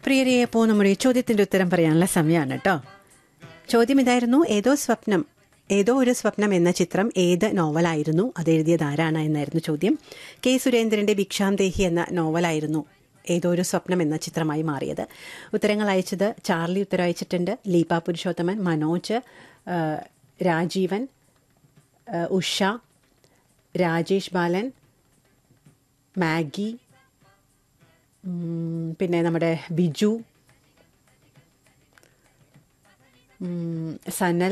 പ്രിയരെ അപ്പോൾ നമ്മുടെ ഈ ചോദ്യത്തിന്റെ ഉത്തരം പറയാനുള്ള സമയമാണ് കേട്ടോ ചോദ്യം ഇതായിരുന്നു ഏതോ സ്വപ്നം ഏതോ ഒരു സ്വപ്നം എന്ന ചിത്രം ഏത് നോവലായിരുന്നു അത് എഴുതിയത് ആരാണ് എന്നായിരുന്നു ചോദ്യം കെ സുരേന്ദ്രന്റെ ഭിക്ഷാന്തേഹി എന്ന നോവലായിരുന്നു ഏതോ ഒരു സ്വപ്നം എന്ന ചിത്രമായി മാറിയത് ഉത്തരങ്ങൾ അയച്ചത് ചാർലി ഉത്തരം അയച്ചിട്ടുണ്ട് ലീപ പുരുഷോത്തമൻ മനോജ് ആ, രാജീവൻ ആ, ഉഷ രാജേഷ് ബാലൻ മാഗി ഉം, പിന്നെ നമ്മുടെ ബിജു ഉം, സനൽ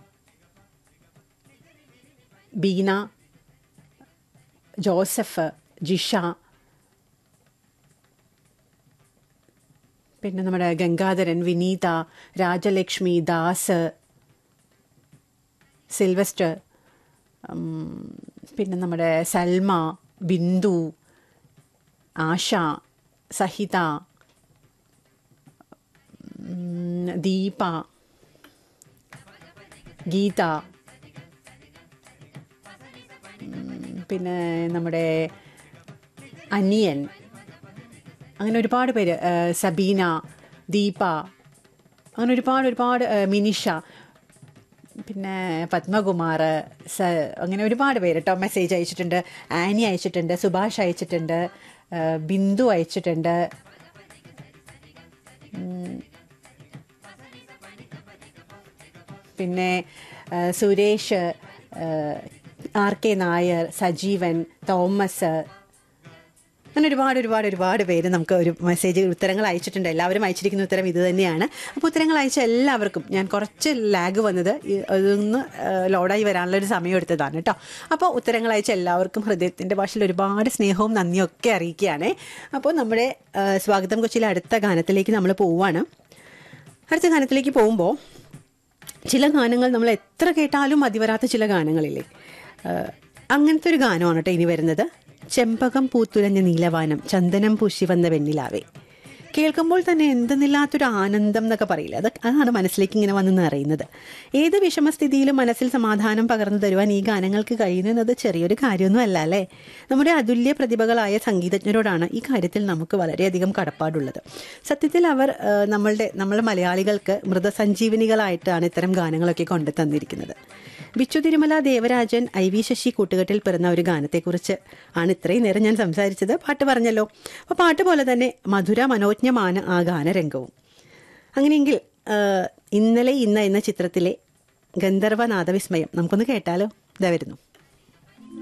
ബീന ജോസഫ് ജിഷ പിന്നെ നമ്മുടെ ഗംഗാധരൻ വിനീത രാജലക്ഷ്മി ദാസ് സിൽവസ്റ്റർ ഉം, പിന്നെ നമ്മുടെ സൽമ ബിന്ദു ആശ സഹിത ഉം, ദീപ ഗീത ഉം, പിന്നെ നമ്മുടെ അനിയൻ അങ്ങനെ ഒരുപാട് പേര് ആ, സബീന ദീപ അങ്ങനെ ഒരുപാട് ഒരുപാട് ആ, മിനിഷ പിന്നെ പത്മകുമാർ സ അങ്ങനെ ഒരുപാട് പേര് കേട്ടോ മെസ്സേജ് അയച്ചിട്ടുണ്ട് ആനി അയച്ചിട്ടുണ്ട് സുഭാഷ് അയച്ചിട്ടുണ്ട് ആ, ബിന്ദു അയച്ചിട്ടുണ്ട് ഉം. പിന്നെ ആ, സുരേഷ് ആ, R K Nair Sajeevan Thomas അങ്ങനെ ഒരുപാട് ഒരുപാട് ഒരുപാട് പേര് നമുക്ക് ഒരു മെസ്സേജ് ഉത്തരങ്ങൾ അയച്ചിട്ടുണ്ട് എല്ലാവരും അയച്ചിരിക്കുന്ന ഉത്തരം ഇത് തന്നെയാണ് അപ്പോൾ ഉത്തരങ്ങൾ അയച്ച എല്ലാവർക്കും ഞാൻ കുറച്ച് ലാഗ് വന്നത് ഈ അതൊന്ന് ആ, ലോഡായി വരാനുള്ള ഒരു സമയം എടുത്തതാണ് കേട്ടോ അപ്പോൾ ഉത്തരങ്ങൾ അയച്ച എല്ലാവർക്കും ഹൃദയത്തിൻ്റെ ഭാഷയിൽ ഒരുപാട് സ്നേഹവും നന്ദിയും ഒക്കെ അറിയിക്കുകയാണ് അപ്പോൾ നമ്മുടെ ആ, സ്വാഗതം കൊച്ചിയിലെ അടുത്ത ഗാനത്തിലേക്ക് നമ്മൾ പോവുകയാണ് അടുത്ത ഗാനത്തിലേക്ക് പോകുമ്പോൾ ചില ഗാനങ്ങൾ നമ്മൾ എത്ര കേട്ടാലും മതി വരാത്ത ചില ഗാനങ്ങളില്ലേ ആഹ് അങ്ങനത്തെ ഒരു ഗാനമാണ് കേട്ടോ ഇനി വരുന്നത് ചെമ്പകം പൂത്തുലഞ്ഞ നീലവാനം ചന്ദനം പൂശി വന്ന വെണ്ണിലാവേ കേൾക്കുമ്പോൾ തന്നെ എന്തെന്നില്ലാത്തൊരു ആനന്ദം എന്നൊക്കെ പറയില്ല അത് അതാണ് മനസ്സിലേക്ക് ഇങ്ങനെ വന്ന് നിറയുന്നത് ഏത് വിഷമസ്ഥിതിയിലും മനസ്സിൽ സമാധാനം പകർന്നു തരുവാൻ ഈ ഗാനങ്ങൾക്ക് കഴിയുന്നത് ചെറിയൊരു കാര്യമൊന്നും അല്ല അല്ലേ നമ്മുടെ അതുല്യ പ്രതിഭകളായ സംഗീതജ്ഞരോടാണ് ഈ കാര്യത്തിൽ നമുക്ക് വളരെയധികം കടപ്പാടുള്ളത് സത്യത്തിൽ അവർ ആ, നമ്മളുടെ നമ്മൾ മലയാളികൾക്ക് മൃതസഞ്ജീവനികളായിട്ടാണ് ഇത്തരം ഗാനങ്ങളൊക്കെ കൊണ്ടു തന്നിരിക്കുന്നത് ബിച്ചു തിരുമല ദേവരാജൻ ഐ വി ശശി കൂട്ടുകെട്ടിൽ പിറന്ന ഒരു ഗാനത്തെക്കുറിച്ച് ആണ് ഇത്രയും നേരം ഞാൻ സംസാരിച്ചത് പാട്ട് പറഞ്ഞല്ലോ അപ്പോൾ പാട്ട് പോലെ തന്നെ മധുര മനോജ്ഞമാണ് ആ ഗാനരംഗവും അങ്ങനെയെങ്കിൽ ആ, ഇന്നലെ ഇന്ന എന്ന ചിത്രത്തിലെ ഗന്ധർവ നാദവിസ്മയം നമുക്കൊന്ന് കേട്ടാലോ ഇതാ വരുന്നു